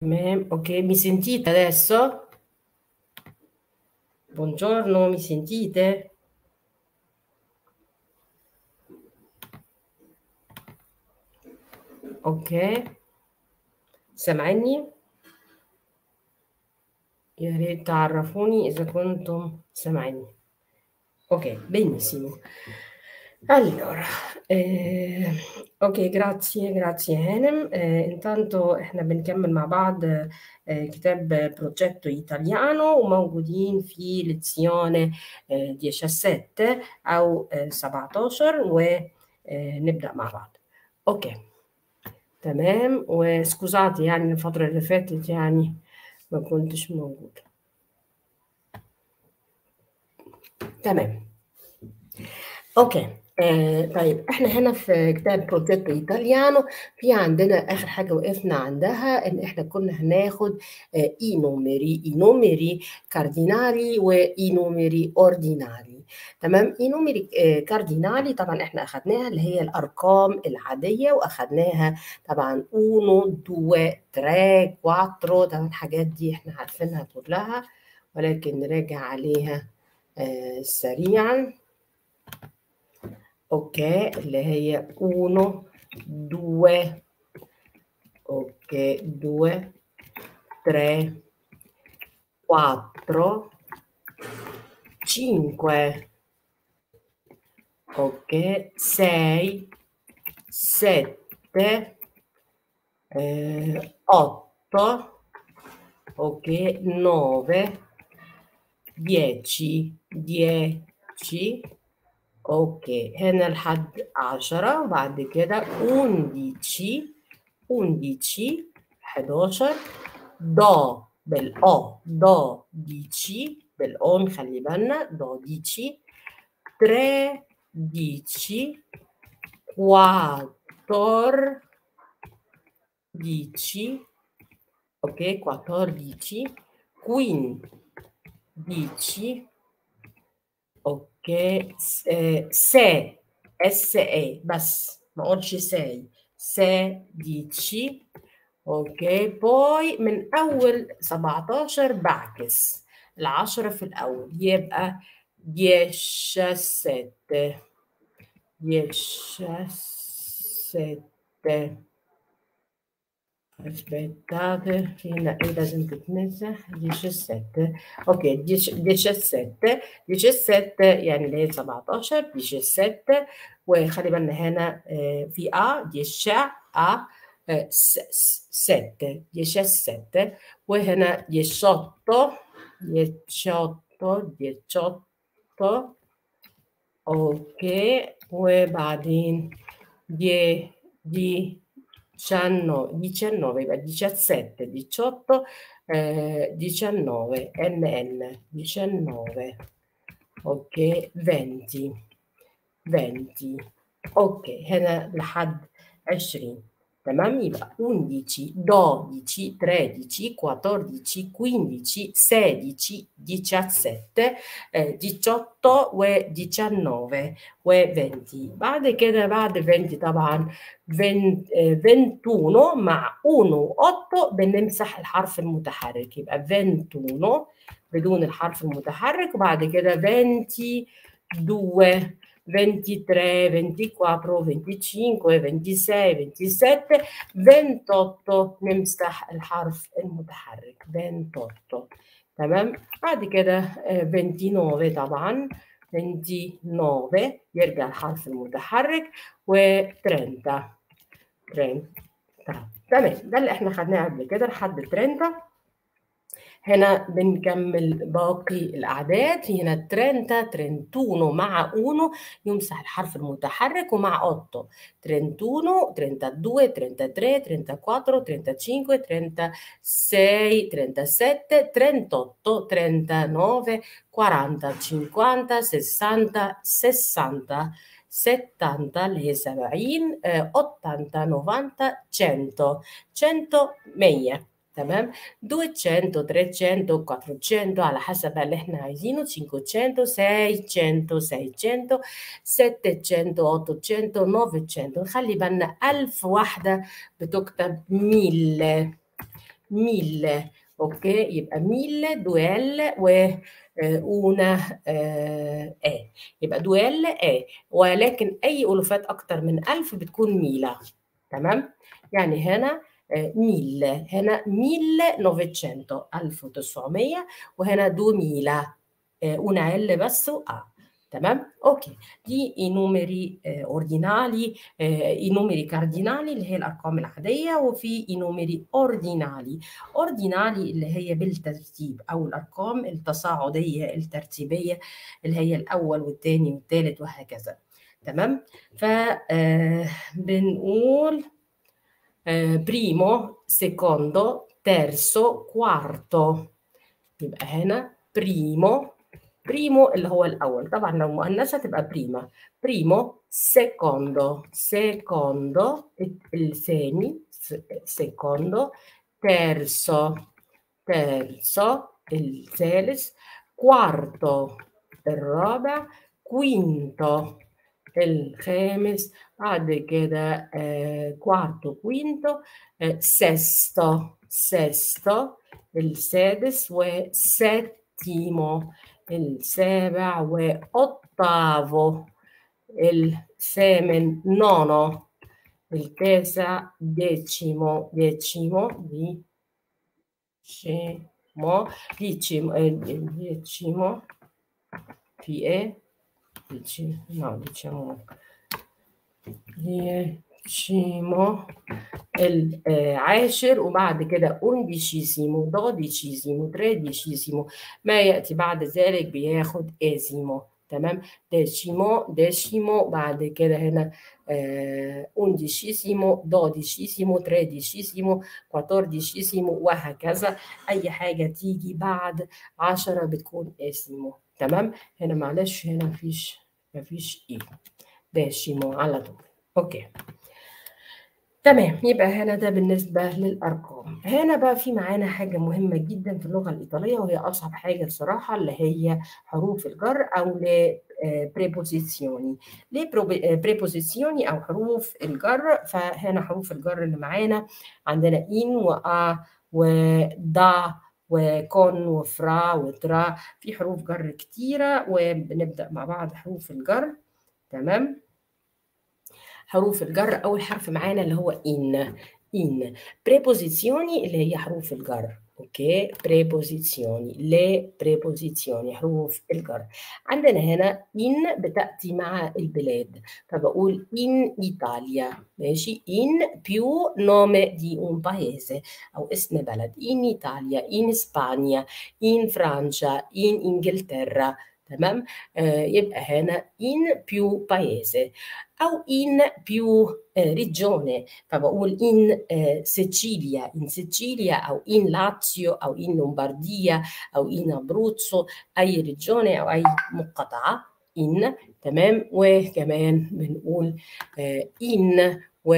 Tmam, ok, mi sentite adesso? Buongiorno, mi sentite? Ok, سامعني؟ يا ريت تعرفوني إذا كنتم سامعيني. Ok, benissimo. Allora, eh, ok, grazie, grazie Hanem. Eh, intanto احنا بنكمل مع بعض eh, كتاب بروجيتو إيطاليانو وموجودين في ليزيone eh, 17 أو eh, 17 ونبدأ مع بعض. اوكي تمام وسكوزاتي يعني الفترة اللي فاتت يعني ما كنتش موجودة. تمام. اوكي آه طيب احنا هنا في كتاب بروجيتو ايطاليانو في عندنا اخر حاجه وقفنا عندها ان احنا كنا هناخد آه اي نوميري اي نوميري كاردينالي واي نوميري اوردينالي تمام اي نوميري آه كاردينالي طبعا احنا اخدناها اللي هي الارقام العاديه واخدناها طبعا 1 2 3 4 طبعا الحاجات دي احنا عارفينها كلها ولكن نراجع عليها آه سريعا اوكي اللي هي 1 2 اوكي 2 3 4 5 ok 6 7 eh, 8 ok 9 10 10 اوكي هنا لحد عشرة وبعد كده undici undici 11 دو بالأ دو ديتشي بالأون خلي بالنا دو ديتشي تري ديتشي quattro dici ok quattordici quindici ok eh, se se بس ما اقولش ساي ساديتشي اوكي بوي من اول 17 بعكس العشرة في الاول يبقى ديشاسيت ديشاسيت Aspettate, fino a da sentenza 17 ok 17 17 يعني اللي هي 17 17 وخلي بالنا هنا في ا 10 ا 7 17 وهنا 18 18 18 اوكي وبعدين دي دي 19, 19 يبقى 17 18 eh, 19 NN 19 اوكي 20 20 اوكي هنا لحد 20 تمام يبقى 11 12 13 14 15 16 17 18 و 19 و 20 بعد كده بعد 20 طبعا 21 مع 1 و 8 بنمسح الحرف المتحرك يبقى 21 بدون الحرف المتحرك وبعد كده 22 23, 24, 25, 26, 27, 28 نمسح الحرف المتحرك 28 تمام بعد كده 29 طبعا 29 يرجع الحرف المتحرك و 30 30 تمام ده اللي احنا خدناه قبل كده لحد 30 هنا بنكمل باقي الأعداد في هنا 30 31 مع 1 يمسح الحرف المتحرك ومع 8 31 32 33 34 35 36 37 38 39 40 50 60 60 70 اللي هي 70 80 90 100 100 100 تمام 200 300 400 على حسب اللي احنا عايزينه 500 600 600 700 800 900 نخلي بالنا 1000 واحدة بتكتب ميل mille اوكي يبقى ميل دويل و اuna اي يبقى دويل اي ولكن اي الوفات اكتر من 1000 بتكون ميلا تمام يعني هنا ميل هنا 1900 1900 وهنا 2000 una L بس و A تمام اوكي دي i numeri eh, ordinali eh, i numeri cardinali اللي هي الارقام العاديه وفي i numeri ordinali ordinali اللي هي بالترتيب او الارقام التصاعديه الترتيبيه اللي هي الاول والثاني والثالث وهكذا تمام ف بنقول primo secondo terzo quarto يبقى هنا primo بريمو اللي هو الأول طبعا لو مؤنثة تبقى بريما بريمو سيكوندو سيكوندو الثاني سيكوندو تيرسو تيرسو الثالث كوارتو الرابع كوينتو الخامس بعد كده آه كوارتو كوينتو آه سيستو سيستو السادس وسيتيمو السابع وأوتافو الثامن نونو التاسع ديتشيمو ديتشيمو دي شيمو ديتشيمو ديتشيمو في ايه ديتشيمو no diciamo ديتشيمو العاشر وبعد كده انديشيسيمو دوديشيسيمو تريديشيسيمو ما يأتي بعد ذلك بياخد اسيمو تمام ديشيمو ديشيمو بعد كده هنا انديشيسيمو دوديشيسيمو تريديشيسيمو كواتورديشيسيمو وهكذا اي حاجة تيجي بعد عشرة بتكون اسيمو تمام هنا معلش هنا مفيش مفيش ايه ديشيمو على طول اوكي تمام يبقى هنا ده بالنسبة للأرقام هنا بقى في معانا حاجة مهمة جدا في اللغة الإيطالية وهي أصعب حاجة الصراحة اللي هي حروف الجر أو ل بريبوزيسيوني ليه بريبوزيسيوني أو حروف الجر فهنا حروف الجر اللي معانا عندنا إن وأ ودا وكون وفرا وترا في حروف جر كتيرة وبنبدأ مع بعض حروف الجر تمام حروف الجر اول حرف معانا اللي هو ان ان بريبوزيسيوني اللي هي حروف الجر اوكي بريبوزيسيوني ل بريبوزيسيوني حروف الجر عندنا هنا ان بتاتي مع البلاد فبقول ان ايطاليا ماشي ان بيو نومي دي un paese او اسم بلد ان ايطاليا ان اسبانيا ان فرنسا ان انجلترا تمام آه يبقى هنا in più paese أو in più eh, regione فبقول in eh, Sicilia in Sicilia أو in Lazio أو in Lombardia أو in Abruzzo أي ريجوني أو أي مقاطعة in تمام وكمان بنقول آه in و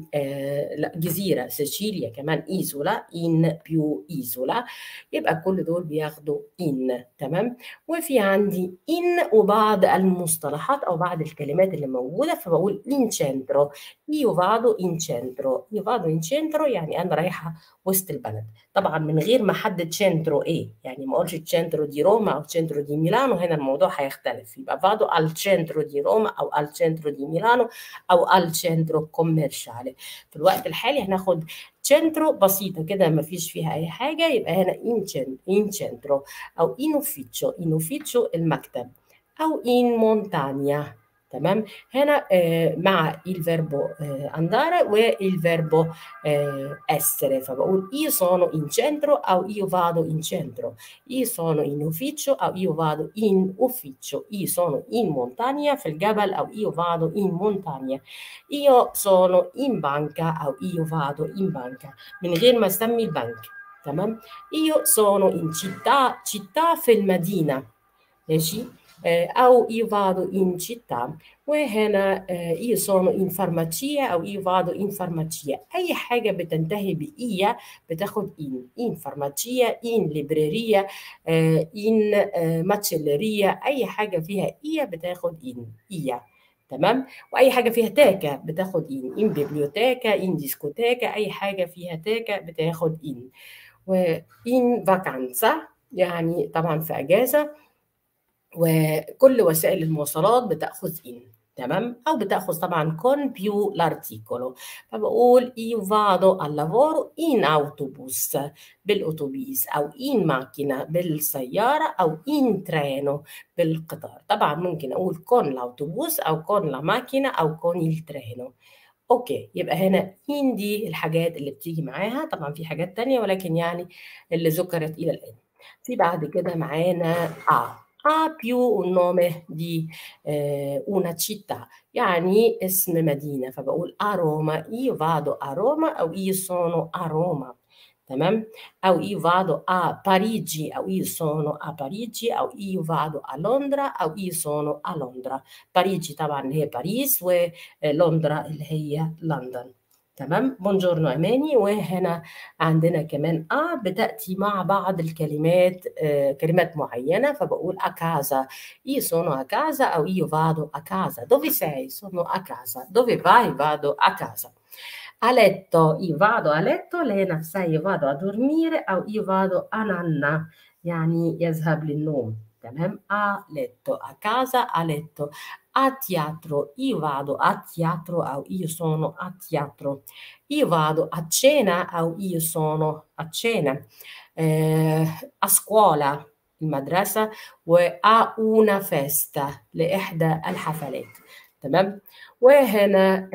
لا جزيرة سيشيليا كمان إيزولا إن بيو إيزولا يبقى كل دول بياخدوا إن تمام وفي عندي إن وبعض المصطلحات أو بعض الكلمات اللي موجودة فبقول إن centro io vado in centro io vado in centro يعني أنا رايحة وسط البلد طبعا من غير ما أحدد centro إيه يعني ما أقولش centro دي روما أو centro دي ميلانو هنا الموضوع هيختلف يبقى vado al centro di Roma أو al centro di Milano أو al centro كوميرشالي في الوقت الحالي هناخد centro بسيطة كده ما فيش فيها أي حاجة يبقى هنا in centro أو in ufficio in ufficio المكتب أو in montagna تمام هنا آه مع الفيربو آه andare والفيربو آه essere فبقول io sono in centro أو io vado in centro io sono in ufficio أو io vado in ufficio io sono in montagna في الجبل أو io vado in montagna io sono in banca أو io vado in banca من غير ما أسمي البنك تمام io sono in città città في المدينة ماشي أو io vado in città وهنا io sono in farmacia أو io vado in farmacia أي حاجة بتنتهي بإيا بتاخد in in farmacia in libreria in macelleria أي حاجة فيها إيا بتاخد in إيا تمام واي حاجه فيها تاكا بتاخد ان ان بيبليوتيكا ان ديسكوتيكا اي حاجه فيها تاكا بتاخد ان وان فاكانسا يعني طبعا في اجازه وكل وسائل المواصلات بتاخذ ان تمام او بتاخذ طبعا con più l'articolo فبقول io vado al lavoro in autobus بالاتوبيس او in macchina بالسياره او in treno بالقطار طبعا ممكن اقول con l'autobus او con la macchina او con il treno اوكي يبقى هنا in دي الحاجات اللي بتيجي معاها طبعا في حاجات تانية ولكن يعني اللي ذكرت الى الان في بعد كده معانا a ha più un nome di eh, una città يعني اسم مدينة فبقول a Roma io vado a Roma أو io sono a Roma تمام أو io vado a Parigi أو io sono a Parigi أو io vado a Londra أو io sono a Londra باريجي طبعا اللي هي باريس ولندرا اللي هي لندن تمام بونجورنو اماني وهنا عندنا كمان ا بتاتي مع بعض الكلمات آه كلمات معينه فبقول اكازا io sono a casa او io vado a casa dove sei sono a casa dove vai vado a casa a letto io vado a letto lei نفسها io vado a dormire او io vado a nanna يعني يذهب للنوم تمام a letto a casa a letto a teatro io vado a teatro او io sono a teatro io vado a cena او io sono a cena eh, a scuola المدرسة وa una festa لإحدى الحفلات تمام وهنا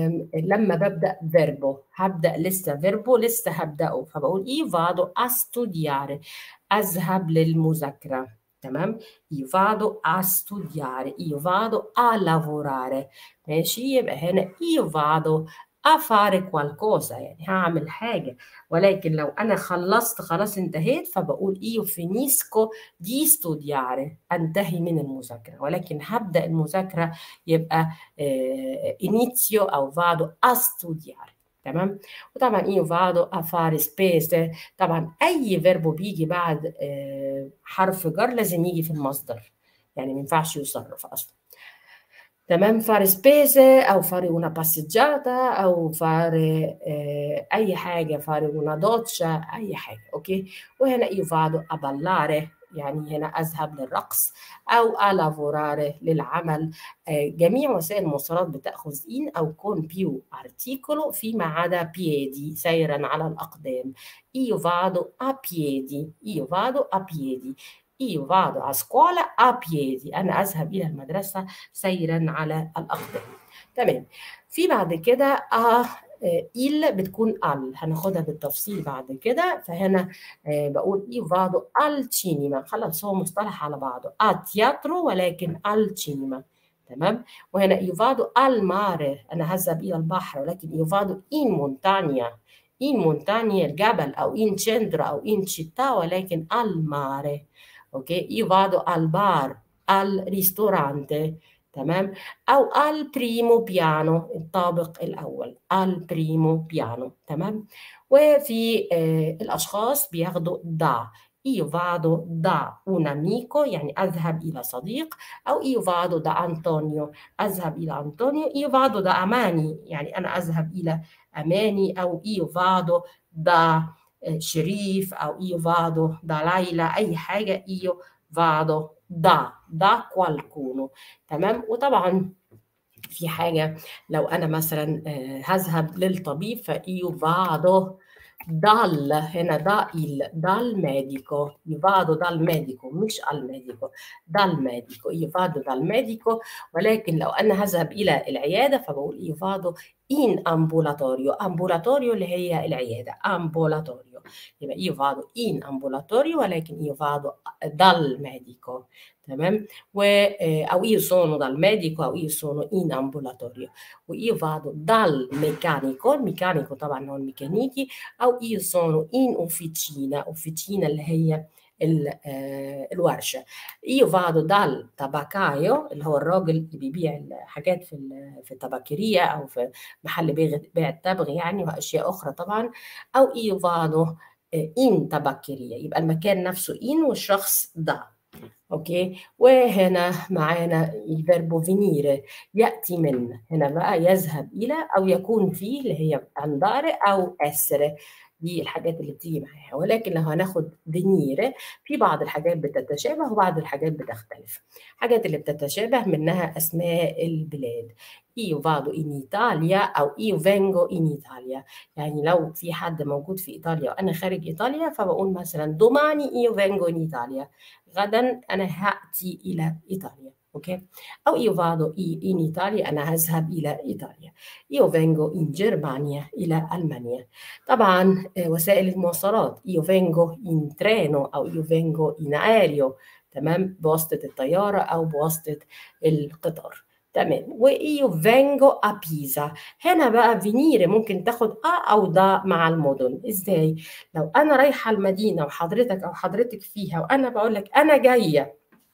لما ببدأ فيربو هبدأ لسه فيربو لسه هبدأه فبقول io vado a studiare أذهب للمذاكرة تمام io vado a studiare io vado a lavorare ماشي يبقى هنا io vado a fare qualcosa يعني هعمل حاجة ولكن لو أنا خلصت خلاص انتهيت فبقول io finisco di studiare أنتهي من المذاكرة ولكن هبدأ المذاكرة يبقى eh, inizio أو vado a studiare تمام وطبعا io vado a fare spese طبعا اي فيربو بيجي بعد حرف جر لازم يجي في المصدر يعني ما ينفعش يصرف اصلا تمام fare spese او fare una passeggiata او fare eh, اي حاجه fare una doccia اي حاجه اوكي وهنا io vado a ballare يعني هنا أذهب للرقص أو a lavorare للعمل جميع وسائل المواصلات بتأخذ إن أو كون بيو articolo فيما عدا piedi سيرا على الأقدام io vado a piedi io vado a piedi io vado a scuola a piedi أنا أذهب إلى المدرسة سيرا على الأقدام تمام في بعد كده آه il بتكون al هناخدها بالتفصيل بعد كده فهنا بقول io vado al cinema خلاص هو مصطلح على بعضه a teatro ولكن al cinema تمام وهنا io vado al mare أنا هذهب إلى البحر ولكن io vado in montagna in montagna الجبل أو in centro أو in città ولكن al mare أوكي io vado al bar al ristorante تمام او al primo piano الطابق الاول al primo piano تمام وفي آه الاشخاص بياخدوا da io vado da un amico يعني اذهب الى صديق او io vado da Antonio اذهب الى انطونيو io vado da اماني يعني انا اذهب الى اماني او io vado da شريف او io vado da ليلى اي حاجه io vado da da qualcuno تمام وطبعا في حاجه لو انا مثلا هذهب للطبيب فايو vado dal هنا da il dal medico io vado dal medico مش al medico dal medico io vado dal medico ولكن لو انا هذهب الى العياده فبقول io vado in ambulatorio ambulatorio اللي هي العياده ambulatorio يبقى io vado in ambulatorio ولكن io vado dal medico تمام و او io sono dal medico او io sono in ambulatorio و io vado dal meccanico الميكانيكو طبعا هو الميكانيكي او io sono in officina officina اللي هي الورشه io vado dal tabaccaio اللي هو الراجل اللي بيبيع الحاجات في في التباكيريه او في محل بيع التبغ يعني واشياء اخرى طبعا او io vado in tabaccheria يبقى المكان نفسه in والشخص ده أوكي وهنا معانا الفيربو فينيري يأتي من هنا بقى يذهب إلى أو يكون فيه اللي هي andare أو essere دي الحاجات اللي بتيجي معاها ولكن لو هناخد فينيري في بعض الحاجات بتتشابه وبعض الحاجات بتختلف الحاجات اللي بتتشابه منها أسماء البلاد io vado in Italia أو io vengo in Italia يعني لو في حد موجود في إيطاليا وأنا خارج إيطاليا فبقول مثلا domani io vengo in Italia غدا أنا هأتي إلى إيطاليا أوكي أو io vado in Italia أنا هذهب إلى إيطاليا io vengo in Germania إلى ألمانيا طبعا وسائل المواصلات io vengo in treno أو io vengo in aereo تمام بواسطة الطيارة أو بواسطة القطار تمام وإيو فينجو أ بيزا هنا بقى فينيري ممكن تاخد أ أو دا مع المدن إزاي لو أنا رايحة المدينة وحضرتك أو حضرتك فيها وأنا بقول لك أنا جاية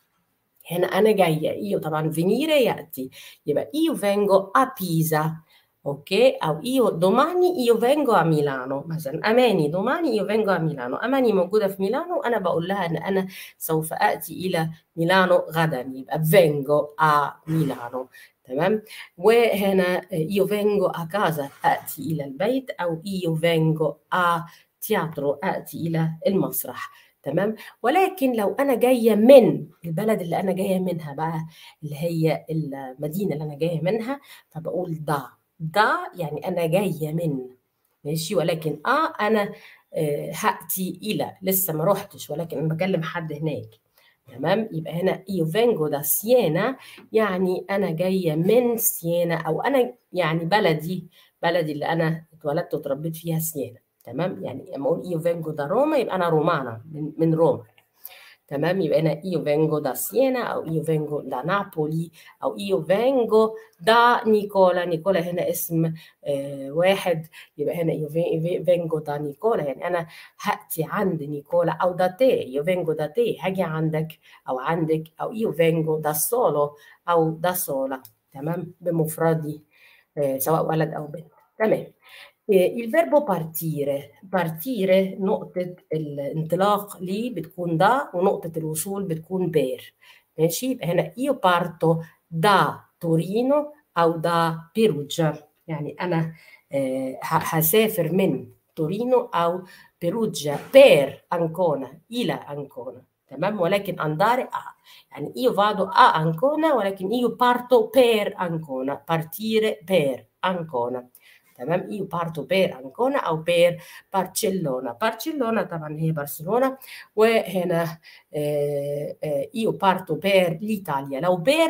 هنا أنا جاية إيو طبعا فينيري يأتي يبقى إيو فينجو أ بيزا اوكي او io domani io vengo a Milano مثلا اماني domani io vengo a Milano اماني موجوده في ميلانو وانا بقول لها ان انا سوف اتي الى ميلانو غدا يبقى vengo a Milano تمام وهنا io vengo a casa اتي الى البيت او io vengo a teatro اتي الى المسرح تمام ولكن لو انا جايه من البلد اللي انا جايه منها بقى اللي هي المدينه اللي انا جايه منها فبقول دا دا يعني أنا جاية من ماشي ولكن آه أنا آه هأتي إلى لسه ما رحتش ولكن أنا بكلم حد هناك تمام يبقى هنا io vengo da Siena يعني أنا جاية من سينا أو أنا يعني بلدي بلدي اللي أنا اتولدت وتربيت فيها سينا تمام يعني لما أقول io vengo da Roma يبقى أنا رومانا من, من روما تمام يبقى أنا io vengo da Siena أو io vengo da Napoli أو io vengo da نيكولا نيكولا هنا اسم آه واحد يبقى هنا io vengo da نيكولا يعني أنا هأتي عند نيكولا أو da te io vengo da te هاجي عندك أو عندك أو io vengo da solo أو da sola تمام بمفردي آه سواء ولد أو بنت تمام il verbo partire partire نقطة الانطلاق ليه بتكون دا ونقطة الوصول بتكون بير ماشي يبقى هنا io parto da Torino أو da Perugia يعني أنا هسافر من تورينو أو بيروجيا بير أنكونا إلى أنكونا تمام ولكن andare a يعني io vado a Ancona ولكن io parto per Ancona partire per Ancona تمام io parto per Ancona أو per Barcellona Barcellona طبعا هي برشلونة وهنا آه آه io parto per l'Italia لو per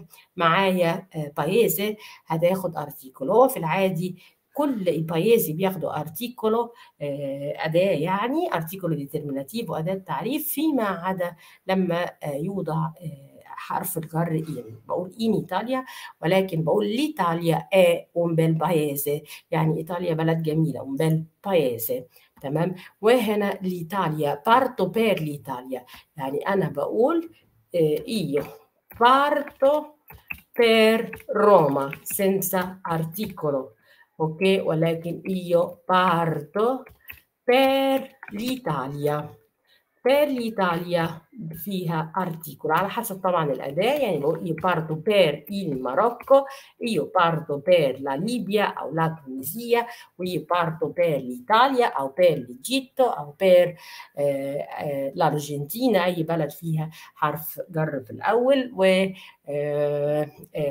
ومعايا آه بايزي هتاخد ارتيكولو هو في العادي كل البايزي بياخدوا ارتيكولو أداة يعني ارتيكولو ديترميناتيف وأداة تعريف فيما عدا لما يوضع حرف الجر إن بقول إن إيطاليا ولكن بقول l'Italia è un bel paese يعني إيطاليا بلد جميلة un bel paese تمام وهنا l'Italia parto per l'Italia يعني أنا بقول io parto per Roma senza articolo ok ولكن io parto per l'Italia per l'Italia فيها articolo على حسب طبعا الأداة يعني بقول io parto per il Marocco io parto per la Libia أو la Tunisia وio parto per l'Italia أو per l'Egitto أو per eh, eh, l'Argentina أي بلد فيها حرف جر في الأول و eh,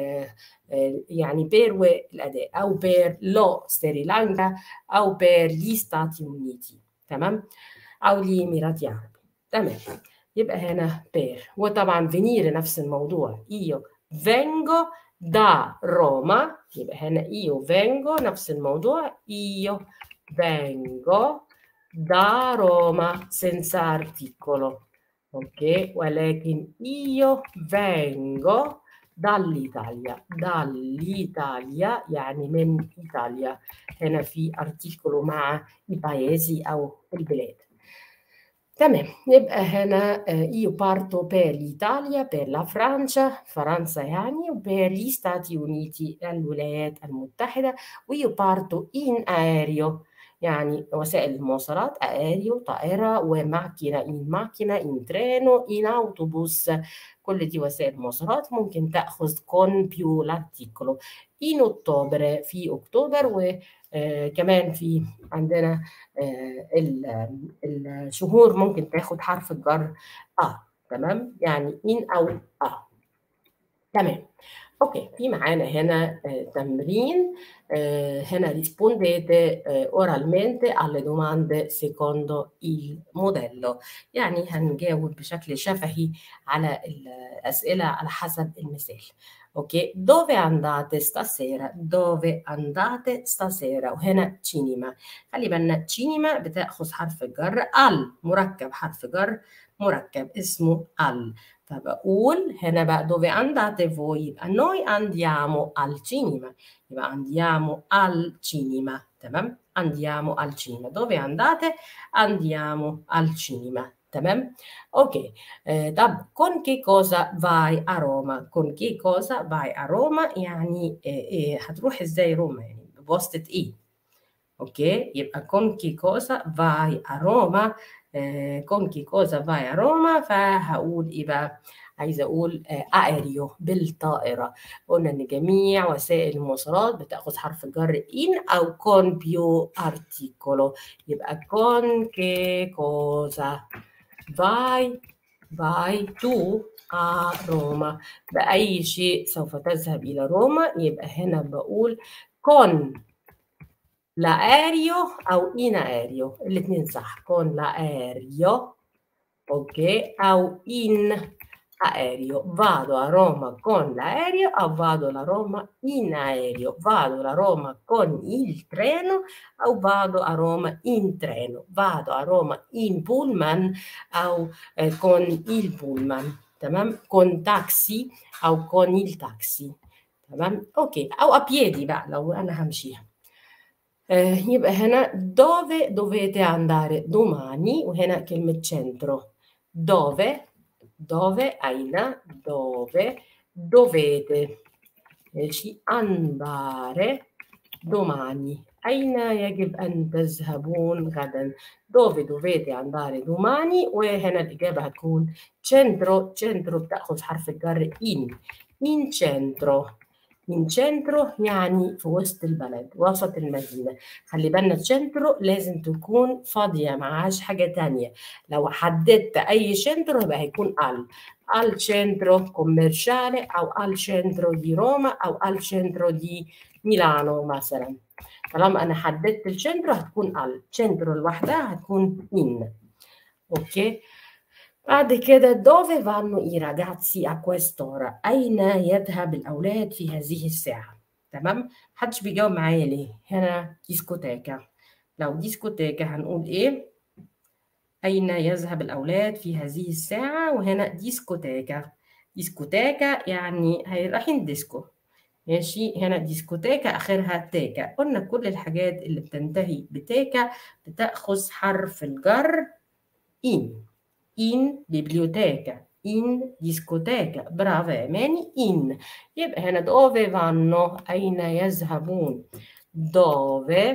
يعني per والأداة أو per lo Sri أو per gli Stati Uniti تمام أو الإمارات العربية تمام يبقى هنا بير وطبعا فينير نفس الموضوع io vengo da Roma يبقى هنا io vengo نفس الموضوع io vengo da Roma senza articolo ok ولكن io vengo dall'Italia dall'Italia يعني من إيطاليا هنا في articolo مع البايزي أو البلاد تمام يبقى هنا io parto per l'Italia per la Francia فرنسا يعني وبر gli Stati Uniti الولايات المتحدة وio parto in aereo يعني وسائل المواصلات aereo طائرة وماكينة in ماكينة in treno in autobus كل دي وسائل مواصلات ممكن تأخذ con più l'articolo in ottobre في أكتوبر وكمان في عندنا آه، ال- الشهور ممكن تاخد حرف الجر أ تمام يعني in أو أ تمام اوكي في معانا هنا آه، تمرين آه، هنا rispondete آه، oralmente alle domande secondo il modello يعني هنجاوب بشكل شفهي على الأسئلة على حسب المثال اوكي dove andate stasera dove andate stasera وهنا cinema خلي بالنا cinema بتاخذ حرف الجر al مركب حرف جر مركب اسمه al فبقول هنا بقى dove andate voi يبقى noi andiamo al cinema يبقى andiamo al cinema تمام andiamo al cinema dove andate andiamo al cinema تمام اوكي آه طب con che cosa vai a Roma con che cosa vai a Roma يعني آه إيه هتروح ازاي روما يعني بواسطة ايه اوكي يبقى con che cosa vai a Roma آه con che cosa vai a Roma فهقول ايه بقى عايزه اقول آه aereo بالطائره قلنا ان جميع وسائل المواصلات بتاخذ حرف الجر in او con più articolo يبقى con che cosa vai vai tu a Roma بأي شيء سوف تذهب إلى روما يبقى هنا بقول con l'aereo أو in aereo الاثنين صح con l'aereo ok أو in aereo vado a Roma con l'aereo o vado a Roma in aereo vado a Roma con il treno o vado a Roma in treno vado a Roma in pullman o eh, con il pullman تمام con taxi او con il taxi تمام اوكي او a piedi بقى لو انا همشيها آه يبقى هنا dove dovete andare domani وهنا كلمة centro dove dove أين dove dovete ماشي andare domani أين يجب أن تذهبون غدا dove dovete andare domani وهنا الإجابة هتكون centro centro بتأخذ حرف الجر in in centro in centro يعني في وسط البلد وسط المدينة خلي بالنا centro لازم تكون فاضية معهاش حاجة تانية لو حددت أي centro يبقى هيكون al al centro commerciale أو al centro di Roma أو al centro di ميلانو مثلا طالما أنا حددت الشنترو هتكون al centro لوحدها هتكون in أوكي بعد كده dove vanno i ragazzi a quest'ora أين يذهب الأولاد في هذه الساعة تمام محدش بيجاوب معايا ليه هنا ديسكوتيكا لو ديسكوتيكا هنقول إيه أين يذهب الأولاد في هذه الساعة وهنا ديسكوتيكا ديسكوتيكا يعني هي رايحين ديسكو ماشي هنا ديسكوتيكا آخرها تيكا قلنا كل الحاجات اللي بتنتهي بتيكا بتأخذ حرف الجر إن in biblioteca in discoteca brava يا ماني in يبقى هنا dove vanno أين يذهبون dove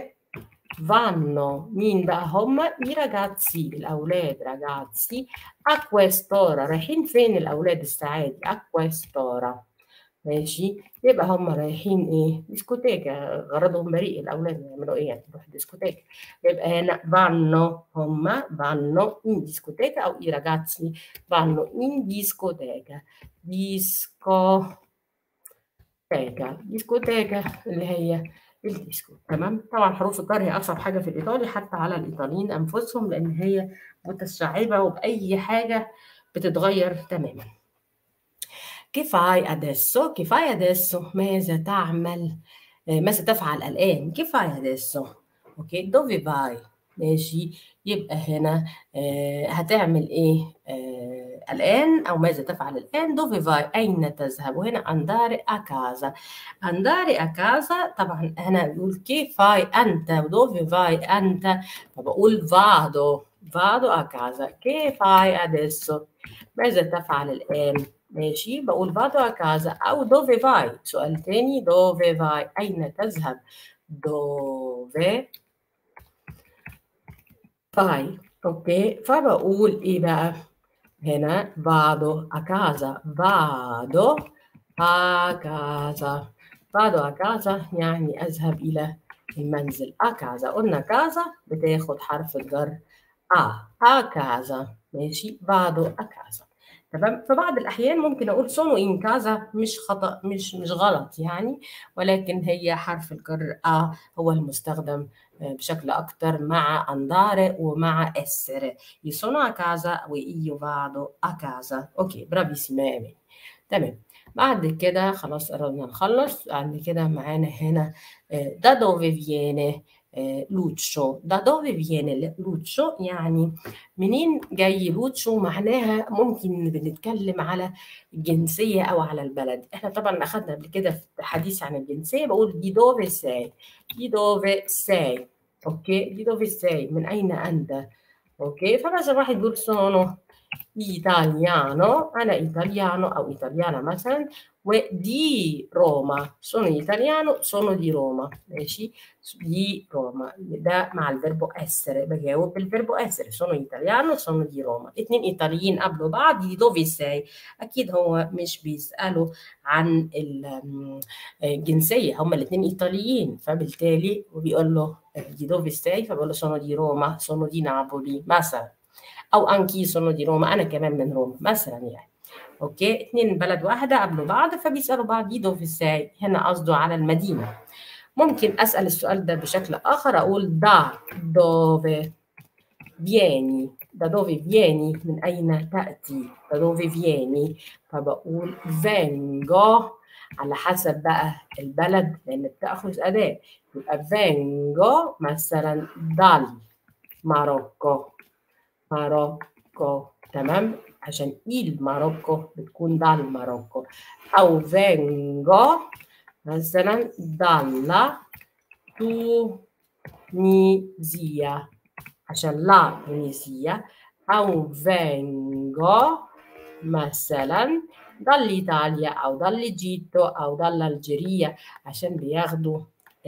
vanno مين بقى هما i ragazzi الأولاد ragazzi a quest'ora رايحين فين الأولاد الساعة دي a quest'ora ماشي يبقى هم رايحين ايه ديسكوتيكا غرضهم بريء الاولاد يعملوا ايه يعني يروحوا ديسكوتيكا يبقى هنا vanno هم vanno in discoteca او i ragazzi vanno in discoteca discoteca discoteca اللي هي الديسكو تمام طبعا حروف الجر هي اصعب حاجه في الايطالي حتى على الايطاليين انفسهم لان هي متشعبه وباي حاجه بتتغير تماما Che fai adesso? Che fai adesso? ماذا تعمل؟ ماذا تفعل الآن؟ Che fai adesso؟ أوكي dove vai؟ ماشي يبقى هنا آه هتعمل إيه؟ آه الآن أو ماذا تفعل الآن؟ dove vai؟ أين تذهب؟ وهنا andare a casa andare a casa طبعا هنا بيقول che fai أنت dove vai أنت فبقول vado vado a casa che fai adesso؟ ماذا تفعل الآن؟ ماشي بقول vado a casa أو dove vai سؤال تاني dove vai أين تذهب dove vai أوكي فبقول إيه بقى هنا vado a casa vado a casa vado a casa يعني أذهب إلى المنزل a casa قلنا casa بتاخد حرف الجر a a casa ماشي vado a casa تمام في بعض الأحيان ممكن أقول sono in casa مش خطأ مش مش غلط يعني ولكن هي حرف الجر a هو المستخدم بشكل أكتر مع andare ومع essere io sono a casa و io vado a casa أوكي برافيسيما يا أمين تمام بعد كده خلاص قربنا نخلص بعد كده معانا هنا da dove viene لوتشو da dove viene لوتشو يعني منين جاي لوتشو معناها ممكن بنتكلم على الجنسية أو على البلد احنا طبعا أخذنا قبل كده في الحديث عن الجنسية بقول دي dove sei دي dove sei اوكي دي dove sei من أين أنت اوكي فمثلا واحد بيقول sono italiano أنا إيطاليانو أو إيطاليانا مثلا ودي روما sono italiano sono di Roma ماشي di Roma ده مع الفيربو essere بجاوب بالفيربو essere sono italiano sono di Roma اتنين إيطاليين قبلوا بعض دي dove sei أكيد هو مش بيسألوا عن الجنسية هما الاتنين إيطاليين فبالتالي وبيقول له دي dove sei فبقول له sono di Roma sono di Napoli مثلا او انكي sono دي روما انا كمان من روما مثلا يعني اوكي اتنين بلد واحده قبلوا بعض فبيسالوا بعض دي دوفي ازاي هنا قصده على المدينه ممكن اسال السؤال ده بشكل اخر اقول دا dove vieni da dove vieni من اين تاتي da dove vieni فبقول vengo على حسب بقى البلد لان بتاخذ اداه يبقى vengo مثلا dal ماروكو ماروكو تمام عشان il ماروكو بتكون dal ماروكو أو vengo مثلا dalla تونيزيا عشان لا تونسيا أو vengo مثلا dall'Italia أو dall'Egitto أو dall'Algeria عشان بياخدوا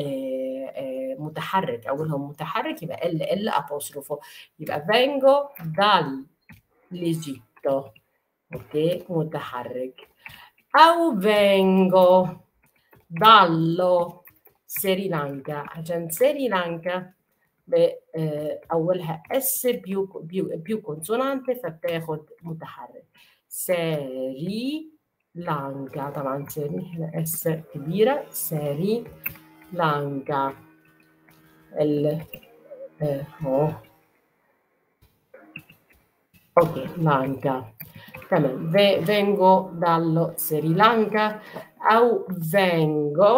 متحرك اولهم متحرك يبقى ال ال apostrophe يبقى vengo dall'Egitto اوكي متحرك او vengo dallo سريلانكا عشان سريلانكا اولها اس بيو بيو بيو كونسونانت فبتاخد متحرك سري لانكا طبعا سري هنا اس كبيره سري لانكا ال اهو ok Lanka تمام vengo dallo Sri Lanka او vengo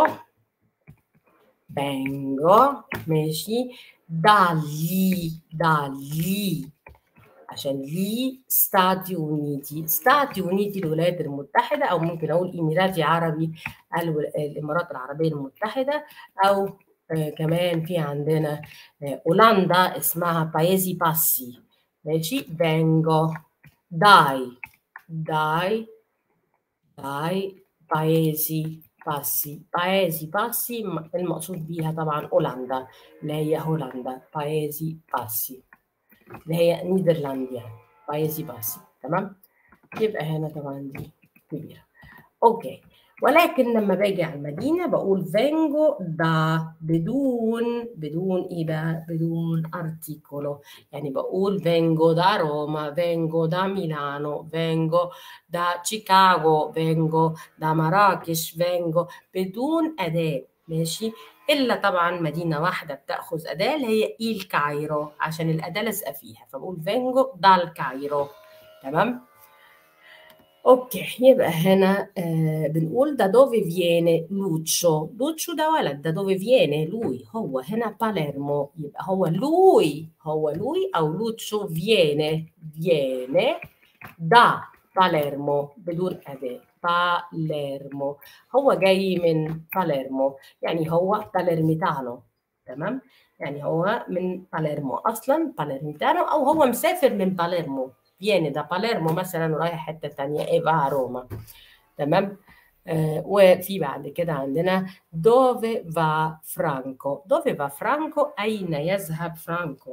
vengo ماشي dagli dagli عشان لي ستاتي اونيتي ستاتي اونيتي الولايات المتحده او ممكن اقول اماراتي عربي الامارات العربيه المتحده او آه كمان في عندنا آه اولندا اسمها بايزي باسي ماشي vengo dai dai dai paesi باسي بايزي باسي المقصود بيها طبعا اولندا اللي هي هولندا بايزي باسي اللي هي نيدرلانديا بايزي باسي تمام يبقى هنا طبعا دي كبيره اوكي ولكن لما باجي على المدينه بقول فينجو دا بدون بدون ايه بقى بدون ارتيكولو يعني بقول فينجو دا روما فينجو دا ميلانو فينجو دا شيكاغو فينجو دا مراكش فينجو بدون اداه ماشي الا طبعا مدينه واحده بتاخذ اداه اللي هي الكايرو عشان الاداه لازقه فيها فبقول فينجو دا الكايرو تمام اوكي يبقى هنا آه بنقول da dove viene لوتشو لوتشو ده ولد da dove viene لوي هو هنا باليرمو يبقى هو لوي هو لوي او لوتشو viene viene da باليرمو بدون اداه باليرمو هو جاي من باليرمو يعني هو باليرميتانو تمام يعني هو من باليرمو اصلا باليرميتانو او هو مسافر من باليرمو viene da Palermo مثلا ورايح حته ثانيه ايه بقى روما تمام آه وفي بعد كده عندنا dove va Franco dove va Franco أين يذهب فرانكو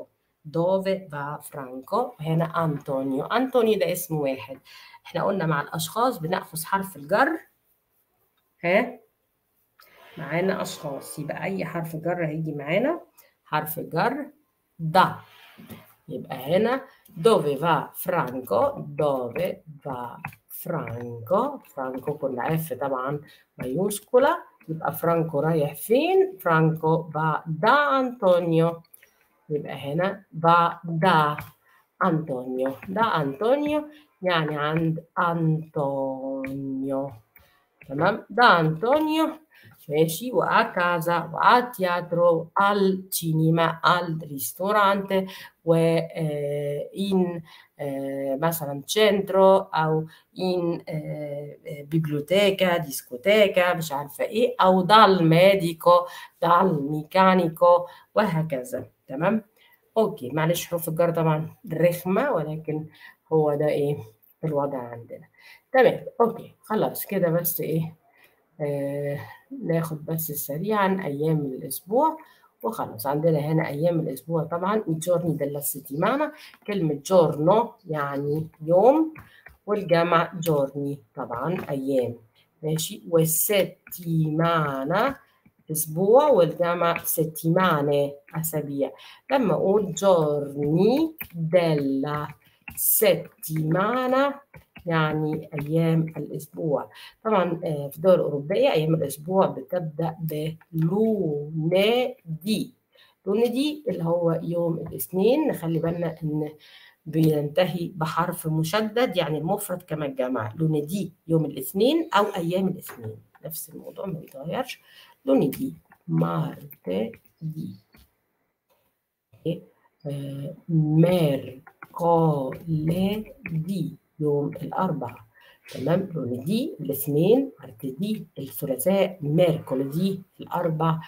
dove va Franco هنا أنطونيو أنطونيو ده اسم واحد احنا قلنا مع الأشخاص بنأخذ حرف الجر ها معانا أشخاص يبقى أي حرف جر هيجي معانا حرف الجر da يبقى هنا dove va Franco dove va Franco Franco كنا اف طبعا مايوسكولا يبقى فرانكو رايح فين فرانكو va da Antonio يبقى هنا va da Antonio da Antonio يعني عند أنطونيو تمام da Antonio ماشي وا كازا وا تياترو al cinema al ristorante وإن مثلا centro أو in biblioteca discoteca مش عارفة إيه أو dal medico dal meccanico وهكذا تمام أوكي معلش حروف الجر طبعا رخمة ولكن هو ده إيه الوضع عندنا تمام أوكي خلاص كده بس إيه آه ناخد بس سريعا أيام الأسبوع وخلاص عندنا هنا أيام الأسبوع طبعا giorni della settimana كلمة giorno يعني يوم والجمع giorni طبعا أيام ماشي والستيمانا أسبوع والجمع settimane أسابيع لما أقول giorni della settimana يعني أيام الأسبوع طبعا في الدول الأوروبية أيام الأسبوع بتبدأ بلوندي لوندي اللي هو يوم الاثنين نخلي بالنا إن بينتهي بحرف مشدد يعني المفرد كما الجمع لوندي يوم الاثنين أو أيام الاثنين نفس الموضوع ما بيتغيرش لوندي مارتدي ميركولدي يوم الأربعاء تمام لوندي الاثنين مارتدي الثلاثاء ميركولدي الأربع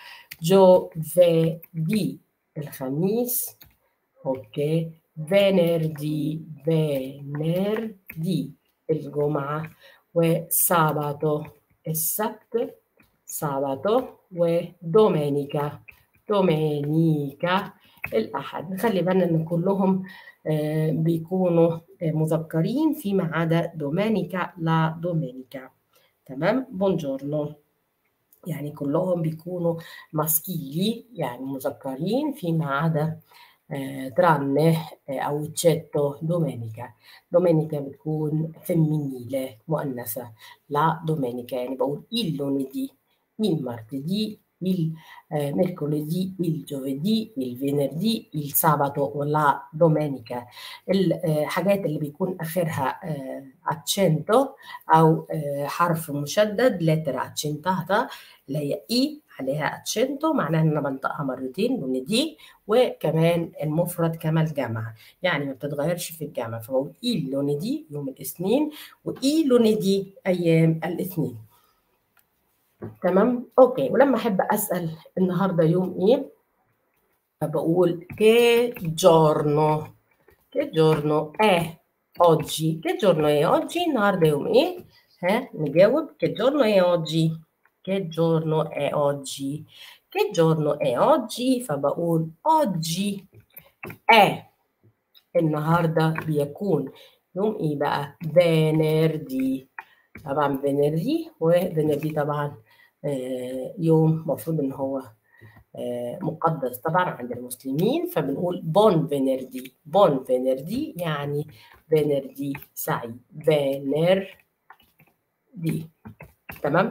جوفيدي الخميس أوكي فينردي فينردي الجمعة وساباتو السبت ساباتو ودومينيكا دومينيكا الأحد نخلي بالنا إن كلهم بيكونوا مذكرين فيما عدا دومينيكا لا دومينيكا تمام بونجورنو يعني كلهم بيكونوا ماسكيلي يعني مذكرين فيما عدا tranne أو eccetto domenica domenica بتكون femminile مؤنثة لا domenica يعني بقول il lunedì il martedì il eh, mercoledì, il giovedì, il venerdì, il sabato ولا domenica الحاجات اللي بيكون آخرها accento أو حرف مشدد lettera accentata اللي هي إي عليها accento معناها إن أنا بنطقها مرتين lunedì وكمان المفرد كما الجمع يعني ما بتتغيرش في الجمع فبقول il lunedì يوم الاثنين وإي lunedì أيام الاثنين تمام اوكي ولما احب اسال النهارده يوم ايه بقول che giorno che giorno è oggi che giorno è oggi النهارده يوم ايه ها نجاوب che giorno è oggi che giorno è oggi che giorno è oggi فبقول oggi è النهارده بيكون يوم ايه بقى venerdì طبعا venerdì وvenerdì طبعا يوم مفروض ان هو مقدس طبعا عند المسلمين فبنقول بون فينردي بون فينردي يعني فينردي سعيد فينر دي تمام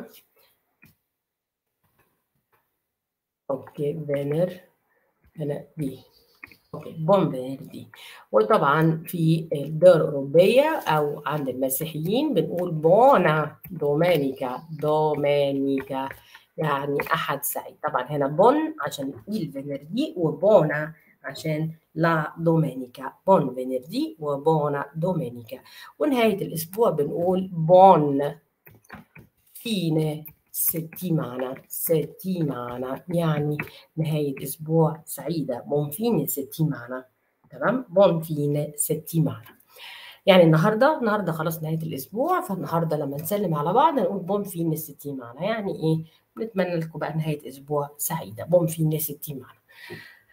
اوكي فينر هنا دي اوكي بون فينردي وطبعا في الدول الاوروبيه او عند المسيحيين بنقول بونا دومينيكا دومينيكا يعني احد سعيد طبعا هنا بون عشان il venerdì وبونا عشان لا دومينيكا بون فينردي وبونا دومينيكا ونهايه الاسبوع بنقول بون فينه settimana settimana يعني نهاية أسبوع سعيدة buon fine settimana تمام buon fine settimana يعني النهاردة النهاردة خلاص نهاية الأسبوع فالنهاردة لما نسلم على بعض نقول buon fine settimana يعني إيه نتمنى لكم بقى نهاية أسبوع سعيدة buon fine settimana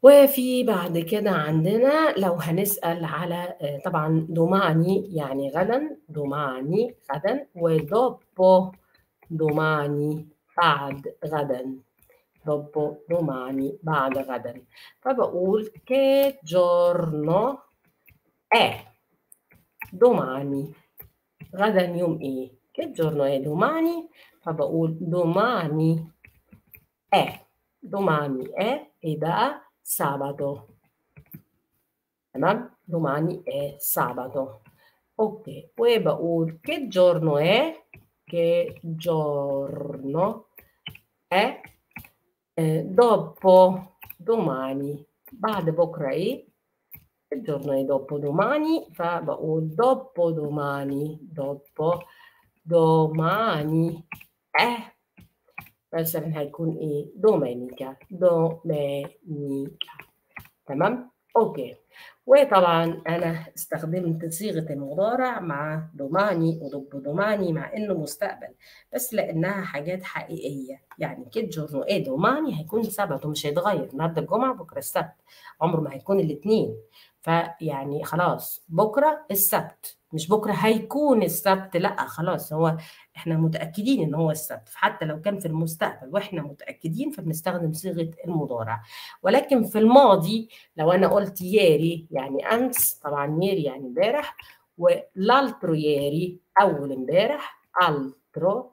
وفي بعد كده عندنا لو هنسأل على آه، طبعا دوماني يعني غدا دوماني غدا ودوبو دوماني بعد غدا dopo domani بعد غدا فبقول che giorno è domani غدا يوم ايه che giorno è domani فبقول domani è domani è e بقى sabato تمام domani è sabato ok poi بقول che giorno è che giorno è eh, dopo domani بعد بكرة إيه؟ الجورنو è dopodomani فبقول dopodomani dopo domani eh مثلا هيكون ايه دومينيكا دومينيكا تمام اوكي وطبعا انا استخدمت صيغه المضارع مع دوماني ودب دوماني مع انه مستقبل بس لانها حاجات حقيقيه يعني كيد جورنو ايه دوماني هيكون سبت ومش هيتغير النهارده الجمعه بكره السبت عمره ما هيكون الاثنين فيعني خلاص بكره السبت مش بكره هيكون السبت لا خلاص هو احنا متاكدين ان هو السبت حتى لو كان في المستقبل واحنا متاكدين فبنستخدم صيغه المضارع ولكن في الماضي لو انا قلت ياري يعني امس طبعا ياري يعني امبارح والالترو ياري اول امبارح الترو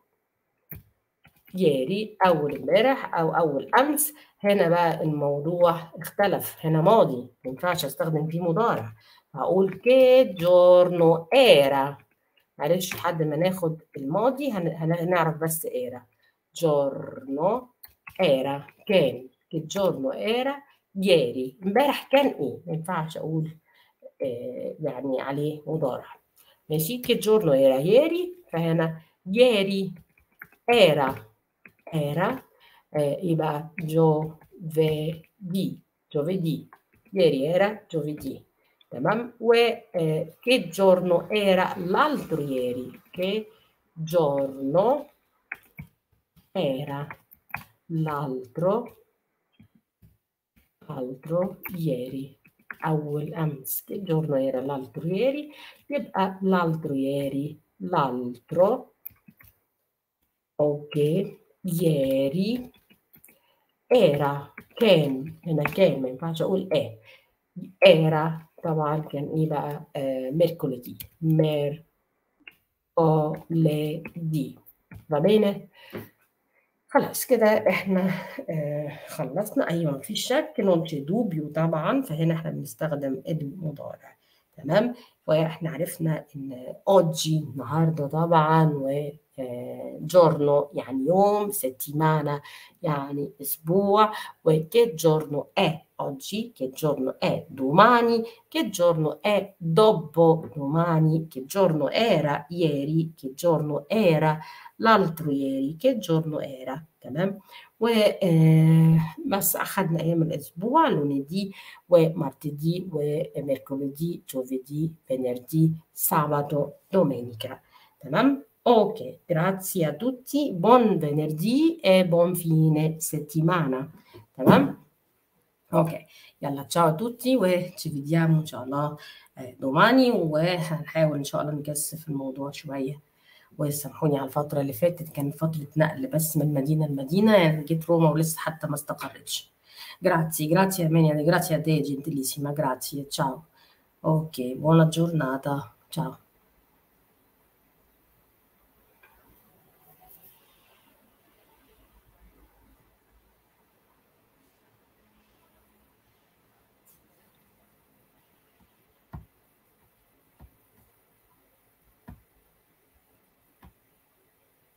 ياري اول امبارح او اول امس هنا بقى الموضوع اختلف هنا ماضي ما ينفعش استخدم فيه مضارع هقول كي جورنو ايرا معلش لحد ما ناخد الماضي هنعرف بس ايرا جورنو ايرا كان كي جورنو ايرا ياري امبارح كان ايه ما ينفعش اقول آه يعني عليه مضارع ماشي كي جورنو ايرا ياري فهنا ياري ايرا ايرا eh, يبقى giovedì giovedì ieri era giovedì تمام و eh, che giorno era l'altro ieri che giorno era l'altro altro ieri أول أمس che giorno era l'altro ieri يبقى l'altro ieri l'altro ok ieri era كان هنا كان ما ينفعش اقول اه era طبعا كان ايه بقى آه ميركوليدي ميركوليدي va bene خلاص كده احنا آه خلصنا ايوه مفيش شك non c'è dubbio طبعا فهنا احنا بنستخدم المضارع تمام واحنا عرفنا ان oggi النهارده طبعا و giorno يعني يوم settimana يعني أسبوع و che giorno è oggi, che giorno è domani, che giorno è dopo domani, che giorno era ieri, che giorno era l'altro ieri, che giorno era تمام و بس أخذنا أيام الأسبوع لوندي ومارتدي وميركولودي جوفيدي venerdì sabato domenica تمام Ok, grazie a tutti, buon venerdì e buon fine settimana. تمام؟ اوكي يلا تشاو a tutti وci vediamo ان شاء الله domani وهنحاول ان شاء الله نكثف الموضوع شويه وسامحوني على الفترة اللي فاتت كانت فترة نقل بس من مدينة لمدينة يعني جيت روما ولسه حتى ما استقرتش grazie grazie Armenia grazie a te gentilissima grazie ciao ok buona giornata ciao